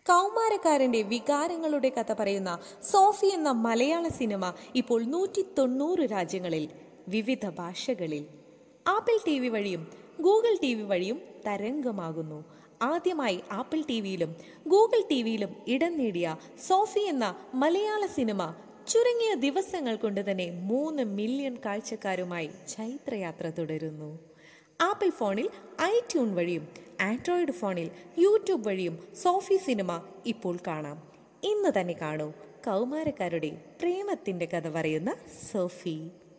കൗമാരക്കാരന്റെ വികാരങ്ങളുടെ കഥ പറയുന്ന സോഫി എന്ന മലയാള സിനിമ ഇപ്പോൾ നൂറ്റി തൊണ്ണൂറ് രാജ്യങ്ങളിൽ വിവിധ ഭാഷകളിൽ ആപ്പിൾ ടി വി വഴിയും ഗൂഗിൾ ടി വി വഴിയും തരംഗമാകുന്നു ആദ്യമായി ആപ്പിൾ ടി വിയിലും ഗൂഗിൾ ടി വിയിലും ഇടം നേടിയ സോഫി എന്ന മലയാള സിനിമ ചുരുങ്ങിയ ദിവസങ്ങൾ കൊണ്ട് തന്നെ മൂന്ന് മില്യൺ കാഴ്ചക്കാരുമായി ചൈത്രയാത്ര തുടരുന്നു ആപ്പിൾ ഫോണിൽ ഐട്യൂൺ വഴിയും ആൻഡ്രോയിഡ് ഫോണിൽ യൂട്യൂബ് വഴിയും സോഫി സിനിമ ഇപ്പോൾ കാണാം ഇന്ന് തന്നെ കാണൂ കൗമാരക്കാരുടെ പ്രേമത്തിന്റെ കഥ പറയുന്ന സോഫി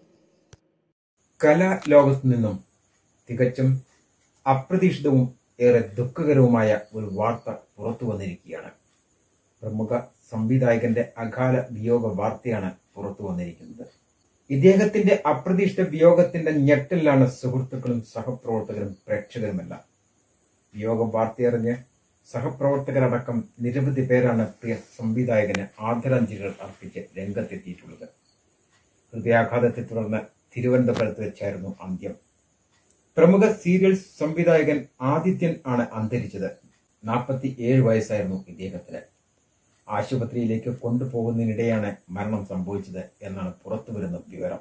കലാലോകത്തു നിന്നും തികച്ചും അപ്രതീക്ഷിതവും ഏറെ ദുഃഖകരവുമായ ഒരു വാർത്ത പുറത്തു വന്നിരിക്കുകയാണ് പ്രമുഖ സംവിധായകന്റെ അകാല വിയോഗ വാർത്തയാണ് പുറത്തു വന്നിരിക്കുന്നത് ഇദ്ദേഹത്തിന്റെ അപ്രതീക്ഷിത വിയോഗത്തിന്റെ ഞെട്ടലിലാണ് സുഹൃത്തുക്കളും സഹപ്രവർത്തകരും പ്രേക്ഷകരുമെല്ലാം വിയോഗ വാർത്തയറിഞ്ഞ് സഹപ്രവർത്തകരടക്കം നിരവധി പേരാണ് പ്രിയ സംവിധായകന് ആദരാഞ്ജലികൾ അർപ്പിച്ച് രംഗത്തെത്തിയിട്ടുള്ളത് ഹൃദയാഘാതത്തെ തുടർന്ന് തിരുവനന്തപുരത്ത് വെച്ചായിരുന്നു അന്ത്യം പ്രമുഖ സീരിയൽ സംവിധായകൻ ആദിത്യൻ ആണ് അന്തരിച്ചത് നാൽപ്പത്തി ഏഴ് വയസ്സായിരുന്നു ഇദ്ദേഹത്തിന് ആശുപത്രിയിലേക്ക് കൊണ്ടുപോകുന്നതിനിടെയാണ് മരണം സംഭവിച്ചത് എന്നാണ് പുറത്തുവരുന്ന വിവരം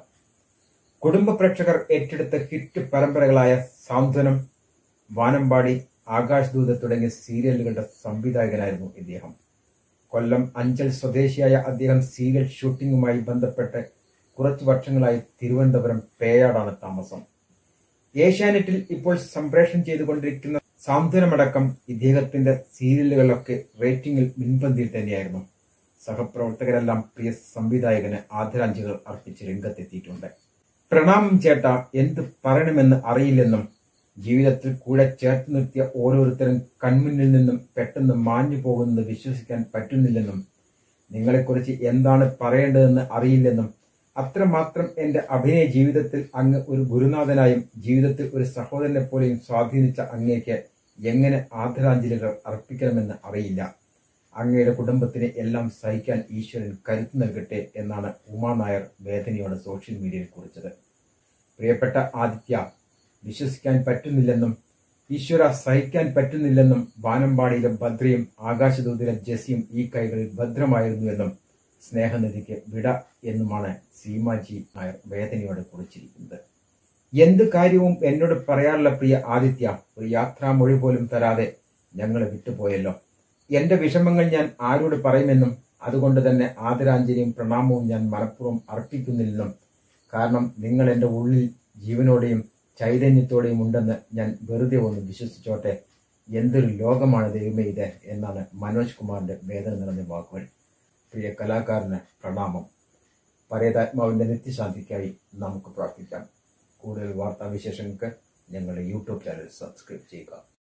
കുടുംബ പ്രേക്ഷകർ ഏറ്റെടുത്ത ഹിറ്റ് പരമ്പരകളായ സാന്ത്വനം വാനമ്പാടി ആകാശദൂത് തുടങ്ങിയ സീരിയലുകളുടെ സംവിധായകനായിരുന്നു ഇദ്ദേഹം കൊല്ലം അഞ്ചൽ സ്വദേശിയായ അദ്ദേഹം സീരിയൽ ഷൂട്ടിംഗുമായി ബന്ധപ്പെട്ട് കുറച്ചു വർഷങ്ങളായി തിരുവനന്തപുരം പേയാടാണ് താമസം ഏഷ്യാനെറ്റിൽ ഇപ്പോൾ സംപ്രേഷണം ചെയ്തുകൊണ്ടിരിക്കുന്ന സാന്ത്വനമടക്കം ഇദ്ദേഹത്തിന്റെ സീരിയലുകളിലൊക്കെ റേറ്റിംഗിൽ മുൻപന്തിയിൽ തന്നെയായിരുന്നു സഹപ്രവർത്തകരെല്ലാം പ്രിയ സംവിധായകന് ആദരാഞ്ജലികൾ അർപ്പിച്ച് രംഗത്തെത്തിയിട്ടുണ്ട് പ്രണാമം ചേട്ട എന്ത് പറയണമെന്ന് അറിയില്ലെന്നും ജീവിതത്തിൽ കൂടെ ചേർത്ത് നിർത്തിയ ഓരോരുത്തരും കൺമുന്നിൽ നിന്നും പെട്ടെന്ന് മാഞ്ഞു പോകുന്നത് വിശ്വസിക്കാൻ പറ്റുന്നില്ലെന്നും നിങ്ങളെക്കുറിച്ച് എന്താണ് പറയേണ്ടതെന്ന് അറിയില്ലെന്നും അത്രമാത്രം എന്റെ അഭിനയ ജീവിതത്തിൽ അങ്ങ് ഒരു ഗുരുനാഥനായും ജീവിതത്തിൽ ഒരു സഹോദരനെ പോലെയും സ്വാധീനിച്ച അങ്ങേക്ക് എങ്ങനെ ആദരാഞ്ജലികൾ അർപ്പിക്കണമെന്ന് അറിയില്ല അങ്ങയുടെ കുടുംബത്തിന് എല്ലാം സഹിക്കാൻ ഈശ്വരൻ കരുത്ത് നൽകട്ടെ എന്നാണ് ഉമാ നായർ വേദനയോട് സോഷ്യൽ മീഡിയയിൽ കുറിച്ചത് പ്രിയപ്പെട്ട ആദിത്യ വിശ്വസിക്കാൻ പറ്റുന്നില്ലെന്നും ഈശ്വര സഹിക്കാൻ പറ്റുന്നില്ലെന്നും വാനമ്പാടിയിലെ ഭദ്രയും ആകാശദൂതിലെ ജസിയും ഈ കൈകളിൽ ഭദ്രമായിരുന്നുവെന്നും സ്നേഹനിധിക്ക് വിട എന്നുമാണ് സീമാജി നായർ വേദനയോടെ കുറിച്ചിരിക്കുന്നത് എന്ത് കാര്യവും എന്നോട് പറയാറുള്ള പ്രിയ ആദിത്യ ഒരു യാത്രാമൊഴി പോലും തരാതെ ഞങ്ങളെ വിട്ടുപോയല്ലോ എന്റെ വിഷമങ്ങൾ ഞാൻ ആരോട് പറയുമെന്നും അതുകൊണ്ട് തന്നെ ആദരാഞ്ജലിയും പ്രണാമവും ഞാൻ മനഃപൂർവ്വം അർപ്പിക്കുന്നില്ലെന്നും കാരണം നിങ്ങൾ എൻ്റെ ഉള്ളിൽ ജീവനോടെയും ചൈതന്യത്തോടെയും ഉണ്ടെന്ന് ഞാൻ വെറുതെ ഒന്ന് വിശ്വസിച്ചോട്ടെ എന്തൊരു ലോകമാണ് ദൈവമേ ഇത് എന്നാണ് മനോജ് കുമാറിന്റെ വേദന നിറഞ്ഞ വാക്കുകൾ പ്രിയ കലാകാരന് പ്രണാമം പരേതാത്മാവിന്റെ നിത്യശാന്തിക്കായി നമുക്ക് പ്രാർത്ഥിക്കാം കൂടുതൽ വാർത്താവിശേഷങ്ങൾക്ക് ഞങ്ങളുടെ യൂട്യൂബ് ചാനൽ സബ്സ്ക്രൈബ് ചെയ്യുക